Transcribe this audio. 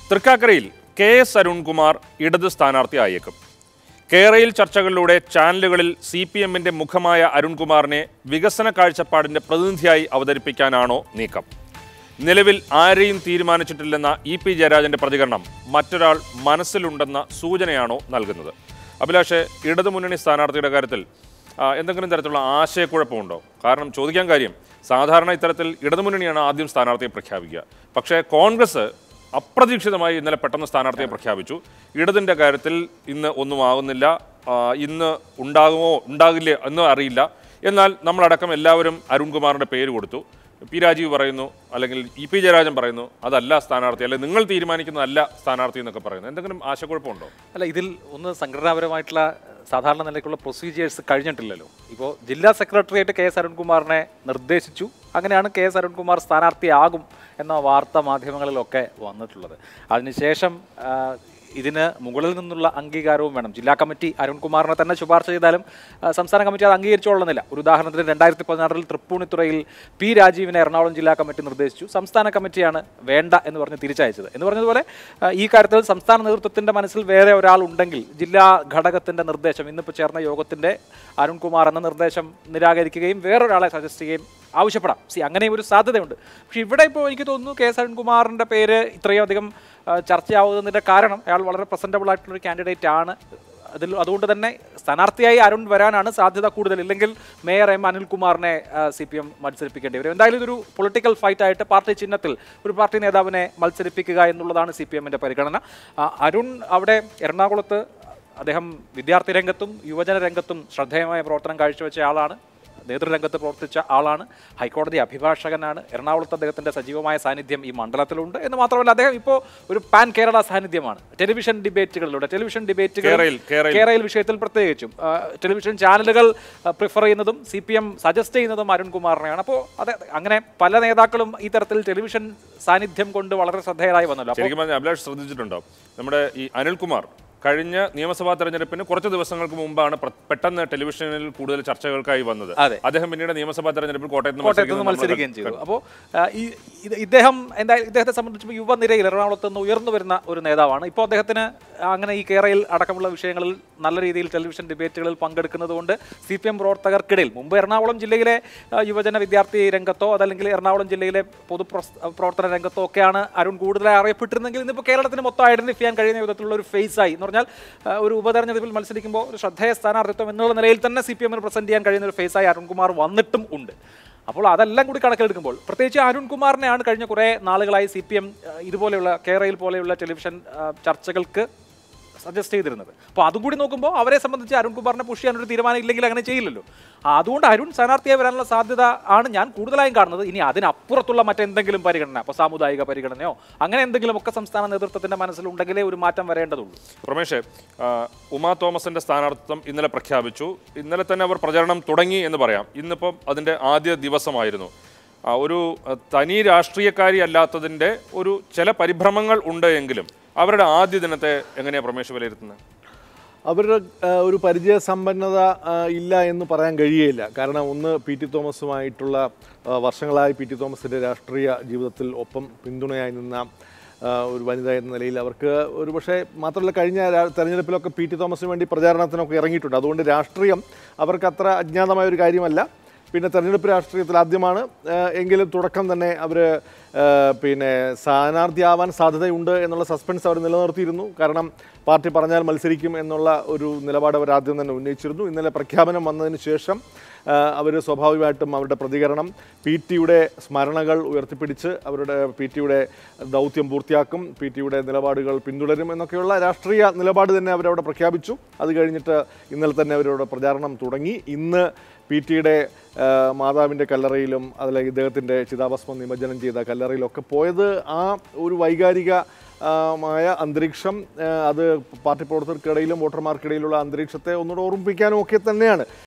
തൃക്കാക്കരയിൽ K S Arunkumar ഇടത് സ്ഥാനാർത്ഥിയായേക്കും കേരയിൽ ചർച്ചകളിലൂടെ ചാനലുകളിൽ സി പി എമ്മിന്റെ മുഖമായ അരുൺകുമാറിനെ വികസന കാഴ്ചപ്പാടിന്റെ പ്രതിനിധിയായി അവതരിപ്പിക്കാനാണോ നീക്കം നിലവിൽ ആരെയും തീരുമാനിച്ചിട്ടില്ലെന്ന ഇ പി ജയരാജന്റെ പ്രതികരണം മറ്റൊരാൾ മനസ്സിലുണ്ടെന്ന സൂചനയാണോ നൽകുന്നത് അഭിലാഷ് ഇടതുമുന്നണി സ്ഥാനാർത്ഥിയുടെ കാര്യത്തിൽ ആ, എന്തെങ്കിലും തരത്തിലുള്ള ആശയക്കുഴപ്പമുണ്ടോ കാരണം ചോദിക്കാൻ കാര്യം സാധാരണ ഇത്തരത്തിൽ ഇടതുമുന്നണിയാണ് ആദ്യം സ്ഥാനാർത്ഥിയെ പ്രഖ്യാപിക്കുക പക്ഷേ കോൺഗ്രസ് അപ്രതീക്ഷിതമായി ഇന്നലെ പെട്ടെന്ന് സ്ഥാനാർത്ഥിയെ പ്രഖ്യാപിച്ചു ഇടതിൻ്റെ കാര്യത്തിൽ ഇന്ന് ഒന്നും ആകുന്നില്ല ആ, ഇന്ന് ഉണ്ടാകുമോ ഉണ്ടാകില്ലേ എന്നും അറിയില്ല എന്നാൽ നമ്മളടക്കം എല്ലാവരും അരുൺകുമാറിൻ്റെ പേര് കൊടുത്തു പി രാജീവ് പറയുന്നു അല്ലെങ്കിൽ ഇ പി ജയരാജൻ പറയുന്നു അതല്ല സ്ഥാനാർത്ഥി അല്ലെങ്കിൽ നിങ്ങൾ തീരുമാനിക്കുന്നതല്ല സ്ഥാനാർത്ഥി എന്നൊക്കെ പറയുന്നു എന്തെങ്കിലും ആശയക്കുഴപ്പമുണ്ടോ അല്ല ഇതിൽ ഒന്ന് സംഘടനാപരമായിട്ടുള്ള സാധാരണ നിലയ്ക്കുള്ള പ്രൊസീജിയേഴ്സ് കഴിഞ്ഞിട്ടില്ലല്ലോ ഇപ്പോൾ ജില്ലാ സെക്രട്ടറിയായിട്ട് കെ എസ് അരുൺകുമാറിനെ നിർദ്ദേശിച്ചു അങ്ങനെയാണ് കെ എസ് അരുൺകുമാർ സ്ഥാനാർത്ഥിയാകും എന്ന വാർത്താ മാധ്യമങ്ങളിലൊക്കെ വന്നിട്ടുള്ളത് അതിനുശേഷം ആ, ഇതിന് മുകളിൽ നിന്നുള്ള അംഗീകാരവും വേണം ജില്ലാ കമ്മിറ്റി അരുൺകുമാറിനെ തന്നെ ശുപാർശ ചെയ്താലും ആ, സംസ്ഥാന കമ്മിറ്റി അത് അംഗീകരിച്ചോളുന്നില്ല ഒരു ഉദാഹരണത്തിന് രണ്ടായിരത്തി പതിനാറിൽ തൃപ്പൂണിത്തുറയിൽ പി രാജീവിനെ എറണാകുളം ജില്ലാ കമ്മിറ്റി നിർദ്ദേശിച്ചു സംസ്ഥാന കമ്മിറ്റിയാണ് വേണ്ട എന്ന് പറഞ്ഞ് തിരിച്ചയച്ചത് എന്ന് പറഞ്ഞതുപോലെ ആ, ഈ കാര്യത്തിൽ സംസ്ഥാന നേതൃത്വത്തിന്റെ മനസ്സിൽ വേറെ ഒരാൾ ഉണ്ടെങ്കിൽ ജില്ലാ ഘടകത്തിന്റെ നിർദ്ദേശം ഇന്നിപ്പോൾ ചേർന്ന യോഗത്തിന്റെ അരുൺകുമാർ എന്ന നിർദ്ദേശം നിരാകരിക്കുകയും വേറൊരാളെ സജസ്റ്റ് ചെയ്യുകയും ആവശ്യപ്പെടാം സി അങ്ങനെയും ഒരു സാധ്യതയുണ്ട് പക്ഷെ ഇവിടെ ഇപ്പോൾ എനിക്ക് തോന്നുന്നു കെ എസ് അരുൺകുമാറിന്റെ പേര് ഇത്രയും അധികം ആ, ചർച്ചയാവുന്നതിന്റെ കാരണം അയാൾ വളരെ പ്രസന്റബിൾ ആയിട്ടുള്ള ഒരു കാൻഡിഡേറ്റ് ആണ് അതിൽ അതുകൊണ്ട് തന്നെ സ്ഥാനാർത്ഥിയായി അരുൺ വരാനാണ് സാധ്യത കൂടുതൽ ഇല്ലെങ്കിൽ മേയർ എം അനിൽകുമാറിനെ സി പി എം മത്സരിപ്പിക്കേണ്ടി വരും എന്തായാലും ഇതൊരു പൊളിറ്റിക്കൽ ഫൈറ്റ് ആയിട്ട് പാർട്ടി ചിഹ്നത്തിൽ ഒരു പാർട്ടി നേതാവിനെ മത്സരിപ്പിക്കുക എന്നുള്ളതാണ് സി പി എമ്മിൻ്റെ പരിഗണന ആ, അരുൺ അവിടെ എറണാകുളത്ത് അദ്ദേഹം വിദ്യാർത്ഥി രംഗത്തും യുവജന രംഗത്തും ശ്രദ്ധേയമായ പ്രവർത്തനം കാഴ്ചവെച്ച ആളാണ് നേതൃരംഗത്ത് പ്രവർത്തിച്ച ആളാണ് ഹൈക്കോടതി അഭിഭാഷകനാണ് എറണാകുളത്ത് അദ്ദേഹത്തിന്റെ സജീവമായ സാന്നിധ്യം ഈ മണ്ഡലത്തിലുണ്ട് എന്ന് മാത്രമല്ല അദ്ദേഹം ഇപ്പോൾ ഒരു പാൻ കേരള സാന്നിധ്യമാണ് ടെലിവിഷൻ ഡിബേറ്റുകളിലൂടെ ടെലിവിഷൻ ഡിബേറ്റുകൾ കേരളയിൽ- കേരളയിൽ. കേരളയിൽ വിഷയത്തിൽ പ്രത്യേകിച്ചും ആ, ടെലിവിഷൻ ചാനലുകൾ പ്രിഫർ ചെയ്യുന്നതും സി പി എം സജസ്റ്റ് ചെയ്യുന്നതും അരുൺകുമാറിനെയാണ് അപ്പോൾ അത് അങ്ങനെ പല നേതാക്കളും ഈ തരത്തിൽ ടെലിവിഷൻ സാന്നിധ്യം കൊണ്ട് വളരെ ശ്രദ്ധേയരായി വന്നല്ലോ അപ്പോൾ ശരിക്കും പറഞ്ഞാൽ അഭിലാഷ് ശ്രദ്ധിച്ചിട്ടുണ്ടോ നമ്മുടെ ഈ അനിൽകുമാർ കഴിഞ്ഞ നിയമസഭാ തെരഞ്ഞെടുപ്പിന് കുറച്ച് ദിവസങ്ങൾക്ക് മുമ്പാണ് പ്ര- പെട്ടെന്ന് ടെലിവിഷനിൽ കൂടുതൽ ചർച്ചകൾക്കായി വന്നത് അതെ. അദ്ദേഹം പിന്നീട് നിയമസഭാ തെരഞ്ഞെടുപ്പിൽ കോട്ടയത്ത് നിന്ന് കോട്ടയത്ത് നിന്ന് മത്സരിക്കുന്നത് മത്സരിക്കുകയും നമ്മൾ ചെയ്തു അപ്പോൾ ഈ ഇത് ഇദ്ദേഹം എന്തായാലും ഇദ്ദേഹത്തെ സംബന്ധിച്ച് യുവനിരയിൽ എറണാകുളത്ത് നിന്ന് ഉയർന്നു വരുന്ന ഒരു നേതാവാണ് ഇപ്പോൾ അദ്ദേഹത്തിന് അങ്ങനെ ഈ കേരളയിൽ അടക്കമുള്ള വിഷയങ്ങളിൽ നല്ല രീതിയിൽ ടെലിവിഷൻ ഡിബേറ്റുകളിൽ പങ്കെടുക്കുന്നത് കൊണ്ട് സി പി എം പ്രവർത്തകർക്കിടയിൽ മുമ്പ് എറണാകുളം ജില്ലയിലെ ആ, യുവജന വിദ്യാർത്ഥി രംഗത്തോ അതല്ലെങ്കിൽ എറണാകുളം ജില്ലയിലെ പൊതു പ്രവർത്തന രംഗത്തോ ഒക്കെയാണ് അരുൺ കൂടുതലായി അറിയപ്പെട്ടിരുന്നെങ്കിൽ ഇന്നിപ്പോൾ കേരളത്തിന് മൊത്തം ഐഡന്റിഫൈ ചെയ്യാൻ കഴിയുന്ന വിധത്തിലുള്ള ഒരു ഫേസായി എന്ന് പറഞ്ഞാൽ ആ, ഒരു ഉപതെരഞ്ഞെടുപ്പിൽ മത്സരിക്കുമ്പോൾ ഒരു ശ്രദ്ധേയ സ്ഥാനാർത്ഥിത്വം എന്നുള്ള നിലയിൽ തന്നെ സി പി എമ്മിന് പ്രസന്റ് ചെയ്യാൻ കഴിയുന്ന ഒരു ഫേസായി അരുൺകുമാർ വന്നിട്ടും ഉണ്ട് അപ്പോൾ അതെല്ലാം കൂടി കണക്കിലെടുക്കുമ്പോൾ പ്രത്യേകിച്ച് അരുൺകുമാറിനെയാണ് കഴിഞ്ഞ കുറേ നാളുകളായി സി പി എം ഇതുപോലെയുള്ള കേരളയിൽ പോലെയുള്ള ടെലിവിഷൻ ആ, ചർച്ചകൾക്ക് സജസ്റ്റ് ചെയ്തിരുന്നത് അപ്പോൾ അതും കൂടി നോക്കുമ്പോൾ അവരെ സംബന്ധിച്ച് അരുൺകുമാറിനെ പുഷ് ചെയ്യാനൊരു തീരുമാനം ഇല്ലെങ്കിൽ അങ്ങനെ ചെയ്യില്ലല്ലോ ആ, അതുകൊണ്ട് അരുൺ സ്ഥാനാർത്ഥിയായി വരാനുള്ള സാധ്യത ആണ് ഞാൻ കൂടുതലായും കാണുന്നത് ഇനി അതിനപ്പുറത്തുള്ള മറ്റെന്തെങ്കിലും പരിഗണന അപ്പോൾ സാമുദായിക പരിഗണനയോ അങ്ങനെ എന്തെങ്കിലും ഒക്കെ സംസ്ഥാന നേതൃത്വത്തിന്റെ മനസ്സിലുണ്ടെങ്കിലേ ഒരു മാറ്റം വരേണ്ടതുള്ളൂ പ്രമേഷ് ആ, ഉമാ തോമസിന്റെ സ്ഥാനാർത്ഥിത്വം ഇന്നലെ പ്രഖ്യാപിച്ചു ഇന്നലെ തന്നെ അവർ പ്രചരണം തുടങ്ങി എന്ന് പറയാം ഇന്നിപ്പം അതിന്റെ ആദ്യ ദിവസമായിരുന്നു ആ, ഒരു ആ, തനി രാഷ്ട്രീയക്കാരി അല്ലാത്തതിന്റെ ഒരു ചില പരിഭ്രമങ്ങൾ ഉണ്ട് എങ്കിലും അവരുടെ ആദ്യ ദിനത്തെ എങ്ങനെയാണ് പ്രമേഷ് വിലയിരുത്തുന്നത് അവരുടെ ആ, ഒരു പരിചയസമ്പന്നത ആ, ഇല്ല എന്ന് പറയാൻ കഴിയുകയില്ല കാരണം ഒന്ന് പി ടി തോമസുമായിട്ടുള്ള ആ, വർഷങ്ങളായി പി ടി തോമസിൻ്റെ രാഷ്ട്രീയ ജീവിതത്തിൽ ഒപ്പം പിന്തുണയായി നിന്ന ആ, ഒരു വനിത എന്ന നിലയിൽ അവർക്ക് ഒരു പക്ഷേ മാത്രമല്ല കഴിഞ്ഞ രാ- തെരഞ്ഞെടുപ്പിലൊക്കെ പി ടി തോമസിന് വേണ്ടി പ്രചാരണത്തിനൊക്കെ ഇറങ്ങിയിട്ടുണ്ട് അതുകൊണ്ട് രാഷ്ട്രീയം അവർക്ക് അത്ര അജ്ഞാതമായ ഒരു കാര്യമല്ല പിന്നെ തെരഞ്ഞെടുപ്പ് രാഷ്ട്രീയത്തിൽ ആദ്യമാണ് ആ, എങ്കിലും തുടക്കം തന്നെ അവർ പിന്നെ സ്ഥാനാർത്ഥിയാവാൻ സാധ്യതയുണ്ട് എന്നുള്ള സസ്പെൻസ് അവർ നിലനിർത്തിയിരുന്നു കാരണം പാർട്ടി പറഞ്ഞാൽ മത്സരിക്കും എന്നുള്ള ഒരു നിലപാട് അവർ ആദ്യം തന്നെ ഉന്നയിച്ചിരുന്നു ഇന്നലെ പ്രഖ്യാപനം വന്നതിന് ശേഷം അവർ സ്വാഭാവികമായിട്ടും അവരുടെ പ്രതികരണം പി ടിയുടെ സ്മരണകൾ ഉയർത്തിപ്പിടിച്ച് അവരുടെ പി ടിയുടെ ദൗത്യം പൂർത്തിയാക്കും പി ടിയുടെ നിലപാടുകൾ പിന്തുടരും എന്നൊക്കെയുള്ള രാഷ്ട്രീയ നിലപാട് തന്നെ അവരവിടെ പ്രഖ്യാപിച്ചു അത് കഴിഞ്ഞിട്ട് ഇന്നലെ തന്നെ അവരുടെ പ്രചാരണം തുടങ്ങി ഇന്ന് പി ടിയുടെ മാതാവിൻ്റെ കല്ലറയിലും അതിലെ ഇദ്ദേഹത്തിൻ്റെ ചിതാഭസ്മം നിമജ്ജനം ചെയ്ത കല്ലറയിലൊക്കെ പോയത് ആ ഒരു വൈകാരിക ആ, മായ അന്തരീക്ഷം ആ, അത് പാർട്ടി പ്രവർത്തകർക്കിടയിലും വോട്ടർമാർക്കിടയിലുള്ള അന്തരീക്ഷത്തെ ഒന്നുകൂടെ ഓർമ്മിപ്പിക്കാനും ഒക്കെ തന്നെയാണ്